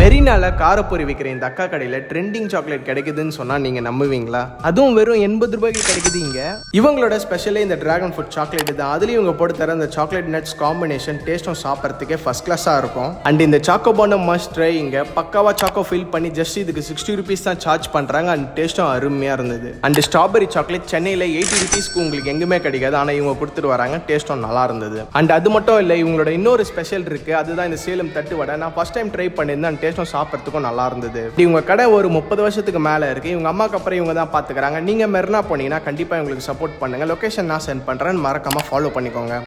மெரினால காரப்பொரி விற்கிற இந்த அக்கா கடையில் ட்ரெண்டிங் சாக்லேட் கிடைக்குதுன்னு சொன்னால் நீங்கள் நம்புவீங்களா அதுவும் வெறும் எண்பது ரூபாய்க்கு கிடைக்குது இங்கே இவங்களோட ஸ்பெஷலே இந்த டிராகன் ஃபுட் சாக்லேட் தான் அதுலேயும் இவங்க போட்டு தர இந்த சாக்லேட் நட்ஸ் காம்பினேஷன் டேஸ்ட்டும் சாப்பிட்றதுக்கே ஃபர்ஸ்ட் கிளாஸாக இருக்கும் அண்ட் இந்த சாக்கோ பாண்டம் மஸ்ட் ட்ரை இங்கே பக்காவா சாக்கோ ஃபில் பண்ணி ஜஸ்ட் இதுக்கு சிக்ஸ்டி ருபீஸ் தான் சார்ஜ் பண்ணுறாங்க அண்ட் டேஸ்ட்டும் அருமையாக இருந்தது அண்ட் ஸ்ட்ராபெரி சாக்லேட் சென்னையில் எயிட்டி ருபீஸ்க்கு உங்களுக்கு எங்குமே கிடைக்காது ஆனால் இவங்க கொடுத்துட்டு வராங்க டேஸ்ட்டும் நல்லா இருந்தது அண்ட் அது மட்டும் இல்லை இவங்களோட இன்னொரு ஸ்பெஷல் இருக்கு அதுதான் இந்த சேலம் தட்டு வடை நான் ஃபர்ஸ்ட் டைம் ட்ரை பண்ணியிருந்தேன் அந்த டேஸ்ட்டும் சாப்பிட்றதுக்கும் நல்லா இருந்தது இவங்க கடை ஒரு முப்பது வருஷத்துக்கு மேலே இருக்கு இவங்க அம்மாக்கு அப்புறம் இவங்க தான் பார்த்துக்கிறாங்க நீங்கள் மெரினா போனீங்கன்னா கண்டிப்பாக இவங்களுக்கு சப்போர்ட் பண்ணுங்க லொகேஷன் நான் சென்ட் பண்ணுறேன் மறக்காம ஃபாலோ பண்ணிக்கோங்க